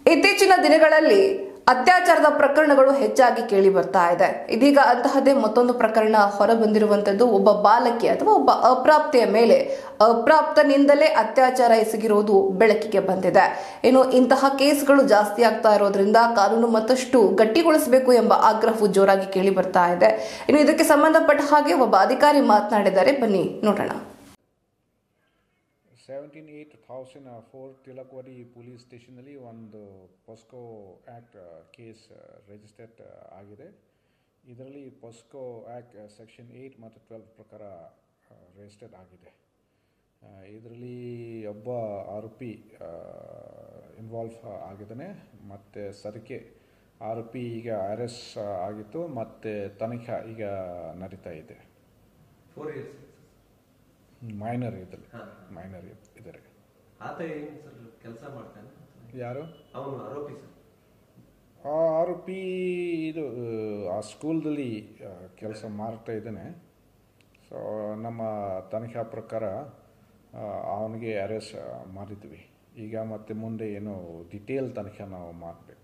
ಇತ್ತೀಚಿನ ದಿನಗಳಲ್ಲಿ ಅತ್ಯಾಚಾರದ ಪ್ರಕರಣಗಳು ಹೆಚ್ಚಾಗಿ ಕೇಳಿ ಬರ್ತಾ ಇದೆ ಇದೀಗ ಅಂತಹದ್ದೇ ಮತ್ತೊಂದು ಪ್ರಕರಣ ಹೊರಬಂದಿರುವಂತದ್ದು ಒಬ್ಬ ಬಾಲಕಿ ಅಥವಾ ಒಬ್ಬ ಅಪ್ರಾಪ್ತೆಯ ಮೇಲೆ ಅಪ್ರಾಪ್ತನಿಂದಲೇ ಅತ್ಯಾಚಾರ ಎಸಗಿರುವುದು ಬೆಳಕಿಗೆ ಬಂದಿದೆ ಇನ್ನು ಇಂತಹ ಕೇಸ್ಗಳು ಜಾಸ್ತಿ ಆಗ್ತಾ ಇರೋದ್ರಿಂದ ಕಾನೂನು ಮತ್ತಷ್ಟು ಗಟ್ಟಿಗೊಳಿಸಬೇಕು ಎಂಬ ಆಗ್ರಹವು ಜೋರಾಗಿ ಕೇಳಿ ಬರ್ತಾ ಇದೆ ಇನ್ನು ಇದಕ್ಕೆ ಸಂಬಂಧಪಟ್ಟ ಹಾಗೆ ಒಬ್ಬ ಅಧಿಕಾರಿ ಮಾತನಾಡಿದ್ದಾರೆ ಬನ್ನಿ ನೋಡೋಣ seventeen eight thousand four Tilakwadi police ಸ್ಟೇಷನಲ್ಲಿ ಒಂದು ಪೊಸ್ಕೋ ಆ್ಯಕ್ಟ್ ಕೇಸ್ ರಿಜಿಸ್ಟರ್ಡ್ ಆಗಿದೆ ಇದರಲ್ಲಿ ಪೊಸ್ಕೋ ಆ್ಯಕ್ಟ್ ಸೆಕ್ಷನ್ ಏಯ್ಟ್ ಮತ್ತು ಟ್ವೆಲ್ವ್ ಪ್ರಕಾರ ರಿಜಿಸ್ಟರ್ಡ್ ಆಗಿದೆ ಇದರಲ್ಲಿ ಒಬ್ಬ ಆರೋಪಿ ಇನ್ವಾಲ್ವ್ ಆಗಿದ್ದಾನೆ ಮತ್ತು ಸರಿಕೆ ಆರೋಪಿ ಈಗ ಅರೆಸ್ ಆಗಿತ್ತು ಮತ್ತು ತನಿಖೆ ಈಗ ನಡೀತಾ ಇದೆ ಫೋರ್ ಇಯರ್ಸ್ ಮೈನರ್ ಇದ್ದಲ್ಲಿ ಹಾ. ಮೈನರ್ ಇದ್ದಾರೆ ಆತ ಏನು ಸರ್ ಕೆಲಸ ಮಾಡ್ತಾನೆ ಯಾರು ಅವನು ಆರೋಪಿ ಸರ್ ಆ ಆರೋಪಿ ಇದು ಆ ಸ್ಕೂಲ್ದಲ್ಲಿ ಕೆಲಸ ಮಾಡ್ತಾ ಇದ್ದಾನೆ ಸೊ ನಮ್ಮ ತನಿಖಾ ಪ್ರಕಾರ ಆ, ಅವನಿಗೆ ಅರೆಸ್ಟ್ ಮಾಡಿದ್ವಿ ಈಗ ಮತ್ತೆ ಮುಂದೆ ಏನು ಡಿಟೇಲ್ ತನಿಖೆ ನಾವು ಮಾಡಬೇಕು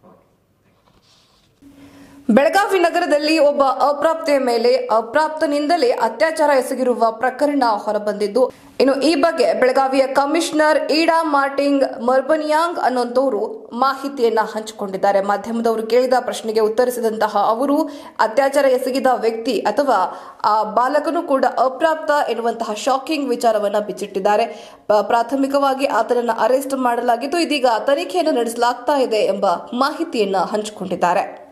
ಬೆಳಗಾವಿ ನಗರದಲ್ಲಿ ಒಬ್ಬ ಅಪ್ರಾಪ್ತೆಯ ಮೇಲೆ ಅಪ್ರಾಪ್ತನಿಂದಲೇ ಅತ್ಯಾಚಾರ ಎಸಗಿರುವ ಪ್ರಕರಣ ಹೊರಬಂದಿದ್ದು ಇನ್ನು ಈ ಬಗ್ಗೆ ಬೆಳಗಾವಿಯ ಕಮಿಷನರ್ ಈಡಾ ಮಾರ್ಟಿಂಗ್ ಮರ್ಬನಿಯಾಂಗ್ ಅನ್ನೋಂತವರು ಮಾಹಿತಿಯನ್ನ ಹಂಚಿಕೊಂಡಿದ್ದಾರೆ ಮಾಧ್ಯಮದವರು ಕೇಳಿದ ಪ್ರಶ್ನೆಗೆ ಉತ್ತರಿಸಿದಂತಹ ಅವರು ಅತ್ಯಾಚಾರ ಎಸಗಿದ ವ್ಯಕ್ತಿ ಅಥವಾ ಆ ಬಾಲಕನು ಕೂಡ ಅಪ್ರಾಪ್ತ ಎನ್ನುವಂತಹ ಶಾಕಿಂಗ್ ವಿಚಾರವನ್ನ ಬಿಚ್ಚಿಟ್ಟಿದ್ದಾರೆ ಪ- ಪ್ರಾಥಮಿಕವಾಗಿ ಆತನನ್ನ ಅರೆಸ್ಟ್ ಮಾಡಲಾಗಿದ್ದು ಇದೀಗ ತನಿಖೆಯನ್ನು ನಡೆಸಲಾಗ್ತಾ ಇದೆ ಎಂಬ ಮಾಹಿತಿಯನ್ನ ಹಂಚಿಕೊಂಡಿದ್ದಾರೆ